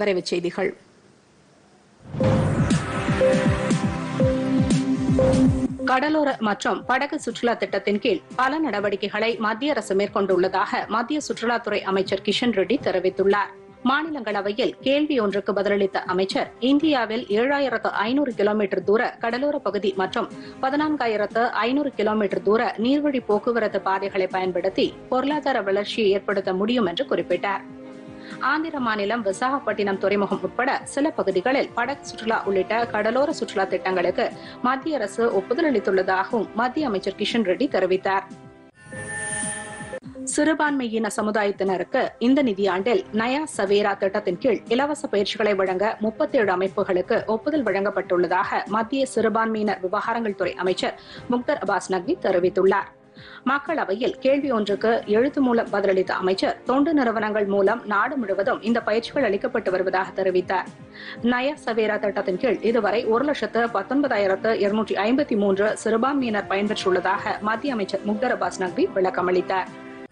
விரைவுச் செய்திகள் கடலோர மற்றும் படகு சுற்றுலா திட்டத்தின் கீழ் பல நடவடிக்கைகளை மத்திய அரசு மேற்கொண்டுள்ளதாக மத்திய சுற்றுலாத்துறை அமைச்சர் கிஷன் ரெட்டி தெரிவித்துள்ளார் மாநிலங்களவையில் கேள்வி ஒன்றுக்கு பதிலளித்த அமைச்சர் இந்தியாவில் ஏழாயிரத்து ஐநூறு கிலோமீட்டர் தூர கடலோர பகுதி மற்றும் பதினான்காயிரத்து ஐநூறு கிலோமீட்டர் தூர நீர்வழி போக்குவரத்து பாதைகளை பயன்படுத்தி பொருளாதார வளர்ச்சியை ஏற்படுத்த முடியும் என்று குறிப்பிட்டார் ஆந்திர மாநிலம் விசாகப்பட்டினம் துறைமுகம் உட்பட சில பகுதிகளில் படகு சுற்றுலா உள்ளிட்ட கடலோர சுற்றுலா திட்டங்களுக்கு மத்திய அரசு ஒப்புதல் அளித்துள்ளதாகவும் மத்திய அமைச்சர் கிஷன் ரெட்டி தெரிவித்தார் சிறுபான்மையின சமுதாயத்தினருக்கு இந்த நிதியாண்டில் நயா சவேரா திட்டத்தின் கீழ் இலவச பயிற்சிகளை வழங்க முப்பத்தேழு அமைப்புகளுக்கு ஒப்புதல் வழங்கப்பட்டுள்ளதாக மத்திய சிறுபான்மையினர் விவகாரங்கள் துறை அமைச்சர் முக்தர் அபாஸ் நக்வி தெரிவித்துள்ளார் மக்களவையில் கேள்வி ஒன்றுக்கு எழுத்து மூலம் பதிலளித்த அமைச்சர் தொண்டு நிறுவனங்கள் மூலம் நாடு முழுவதும் இந்த பயிற்சிகள் அளிக்கப்பட்டு வருவதாக தெரிவித்தார் நயா சவேரா திட்டத்தின் கீழ் இதுவரை ஒரு லட்சத்து பத்தொன்பதாயிரத்து இருநூற்றி ஐம்பத்தி மூன்று சிறுபான்மையினர் பயன்பெற்றுள்ளதாக மத்திய அமைச்சர் முக்தர் அபாஸ் நக்வி விளக்கமளித்தார்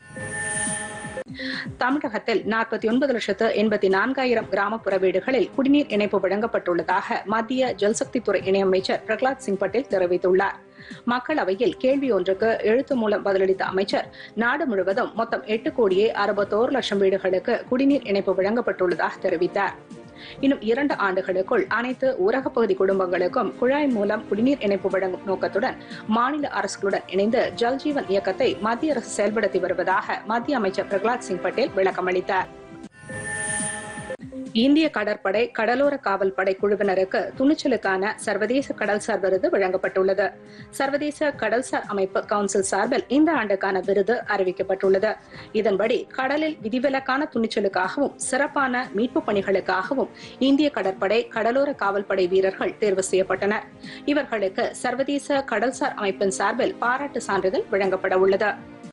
தமிழகத்தில் நாற்பத்தி ஒன்பது லட்சத்து எண்பத்தி நான்காயிரம் கிராமப்புற வீடுகளில் குடிநீர் இணைப்பு வழங்கப்பட்டுள்ளதாக மத்திய ஜல்சக்தித்துறை இணையமைச்சர் பிரகலாத் சிங் பட்டேல் தெரிவித்துள்ளார் மக்களவையில் கேள்வி ஒன்றுக்கு எழுத்து மூலம் பதிலளித்த அமைச்சர் நாடு முழுவதும் மொத்தம் எட்டு கோடியே அறுபத்தோரு லட்சம் வீடுகளுக்கு குடிநீர் இணைப்பு வழங்கப்பட்டுள்ளதாக தெரிவித்தார் இன்னும் இரண்டு ஆண்டுகளுக்குள் அனைத்து ஊரகப் பகுதி குடும்பங்களுக்கும் குழாய் மூலம் குடிநீர் இணைப்பு வழங்கும் நோக்கத்துடன் மாநில அரசுகளுடன் இணைந்து ஜல்ஜீவன் இயக்கத்தை மத்திய அரசு செயல்படுத்தி வருவதாக மத்திய அமைச்சர் பிரகலாத் சிங் பட்டேல் விளக்கமளித்தார் இந்திய கடற்படை கடலோர காவல் படை குழுவினருக்கு துணிச்சலுக்கான சர்வதேச கடல்சார் விருது வழங்கப்பட்டுள்ளது சர்வதேச கடல்சார் அமைப்பு கவுன்சில் சார்பில் இந்த ஆண்டுக்கான விருது அறிவிக்கப்பட்டுள்ளது இதன்படி கடலில் விதிவிலக்கான துணிச்சலுக்காகவும் சிறப்பான மீட்பு பணிகளுக்காகவும் இந்திய கடற்படை கடலோர காவல்படை வீரர்கள் தேர்வு செய்யப்பட்டனர் இவர்களுக்கு சர்வதேச கடல்சார் அமைப்பின் சார்பில் பாராட்டு சான்றிதழ் வழங்கப்பட உள்ளது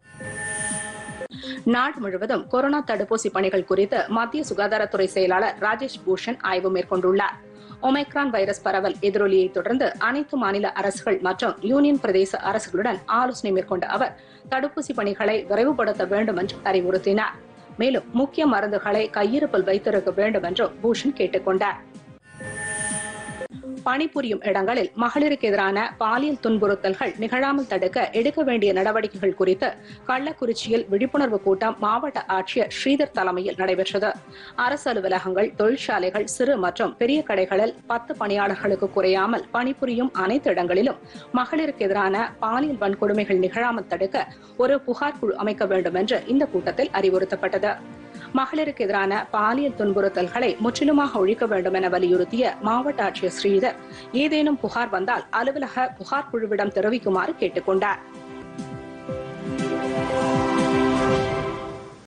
நாடு முழுவதும் கொரோனா தடுப்பூசி பணிகள் குறித்து மத்திய சுகாதாரத்துறை செயலாளர் ராஜேஷ் பூஷன் ஆய்வு மேற்கொண்டுள்ளார் ஒமைக்ரான் வைரஸ் பரவல் எதிரொலியை தொடர்ந்து அனைத்து மாநில அரசுகள் மற்றும் யூனியன் பிரதேச அரசுகளுடன் ஆலோசனை மேற்கொண்ட அவர் தடுப்பூசி பணிகளை விரைவுபடுத்த வேண்டும் என்று அறிவுறுத்தினார் மேலும் முக்கிய மருந்துகளை கையிருப்பில் வைத்திருக்க வேண்டும் என்றும் பூஷன் கேட்டுக் கொண்டார் பணிபுரியும் இடங்களில் மகளிருக்கு எதிரான பாலியல் துன்புறுத்தல்கள் நிகழாமல் தடுக்க எடுக்க வேண்டிய நடவடிக்கைகள் குறித்து கள்ளக்குறிச்சியில் விழிப்புணர்வு கூட்டம் மாவட்ட ஆட்சியர் ஸ்ரீதர் தலைமையில் நடைபெற்றது அரசு அலுவலகங்கள் தொழிற்சாலைகள் சிறு மற்றும் பெரிய கடைகளில் பத்து பணியாளர்களுக்கு குறையாமல் பணிபுரியும் அனைத்து இடங்களிலும் மகளிருக்கு எதிரான பாலியல் வன்கொடுமைகள் நிகழாமல் தடுக்க ஒரு புகார் குழு அமைக்க வேண்டும் என்று இந்த கூட்டத்தில் அறிவுறுத்தப்பட்டது மகளிருக்கு எதிரான பாலியல் துன்புறுத்தல்களை முற்றிலுமாக ஒழிக்க வேண்டும் என வலியுறுத்திய மாவட்ட ஆட்சியர் ஸ்ரீதர் ஏதேனும் புகார் வந்தால் அலுவலக புகார் குழுவிடம் தெரிவிக்குமாறு கேட்டுக் கொண்டார்